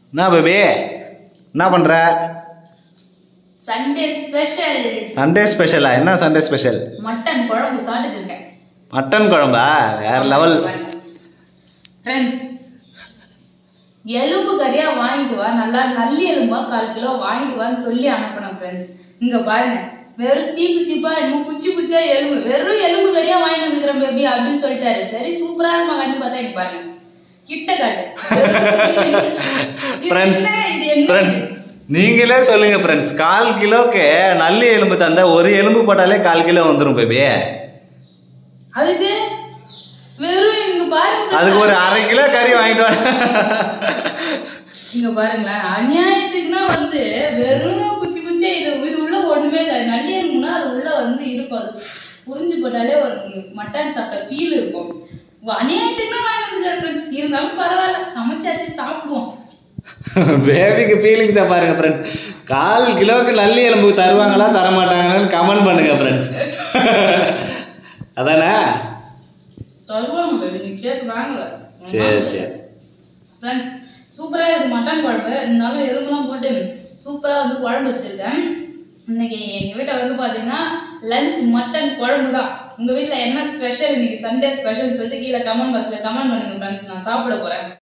என்ன பேபி என்ன பண்ணுற சண்டே ஸ்பெஷல் சண்டே ஸ்பெஷலா என்ன சண்டே ஸ்பெஷல் மட்டன் குழம்பு சாப்பிட்டுட்டு இருக்கேன் மட்டன் குழம்பா வேற லெவல் ஃப்ரெண்ட்ஸ் எலும்பு கறியா வாங்கிட்டு வா நல்லா நல்லி எலும்பா கால் கிலோ வாங்கிட்டு வான்னு சொல்லி அனுப்பினேன் ஃப்ரெண்ட்ஸ் இங்க பாருங்க வெறும் சீப்பு சீப்பா இன்னும் குச்சி குச்சா எலும்பு வெறும் எலும்பு கறியா வாங்கிட்டு வந்துக்கிறேன் பேபி அப்படின்னு சொல்லிட்டாரு சரி சூப்பரா இருமா கண்டு பார்த்தா இங்க பாருங்க கிட்ட காட்டு இது ஃப்ரெண்ட்ஸ் என்ன? இது என்ன? ஃப்ரெண்ட்ஸ் நீங்களே சொல்லுங்க ஃப்ரெண்ட்ஸ் கால் கிலோக்கு நல்லி எலும்பு தந்தா ஒரு எலும்பு போட்டாலே கால் கிலோ வந்துடும் பேபி அதுக்கு வெறும் இங்க பாருங்க அதுக்கு ஒரு அரை கிலோ கறி வாங்கிட்டு வா இங்க பாருங்களேன் அநியாயத்துக்குன்னா வந்து வெறும் குச்சி குச்சியா இது இது உள்ள ஒண்ணுமே இருக்காது நல்லியனுக்குன்னா அது உள்ள வந்து இருக்கும் அது புரிஞ்சு போட்டாலே ஒரு மட்டன் சாப்பிட்ட ஃபீல் இருக்கும் உ- அநியாயத்துக்குன்னா வாங்கி வந்து இருந்தாலும் பரவாயில்ல சமைச்சாச்சு சாப்பிடுவோம் பேபிக்கு ஃபீலிங்ஸை பாருங்க ஃப்ரெண்ட்ஸ் கால் கிலோக்கு நல்லி எலும்பு தருவாங்களா தர மாட்டாங்களான்னு கமெண்ட் பண்ணுங்க ஃப்ரெண்ட்ஸ் அதானே தருவாங்க பேபி நீ கேட்டு வாங்கல சரி சரி ஃப்ரெண்ட்ஸ் சூப்பராக இருக்குது மட்டன் குழம்பு இருந்தாலும் எறும்புலாம் போட்டு சூப்பராக வந்து குழம்பு வச்சிருக்கேன் இன்னைக்கு எங்கள் வீட்டில் வந்து பார்த்தீங்கன்னா லஞ்ச் மட்டன் குழம்பு தான் உங்கள் வீட்டில் என்ன ஸ்பெஷல் இன்னைக்கு சண்டே ஸ்பெஷல் சொல்லிட்டு கீழே கமெண்ட் பாக்ஸில் கமெண்ட் பண்ணுங்க ஃப்ரெண்ட்ஸ் நான் சாப்பிட போகிறேன்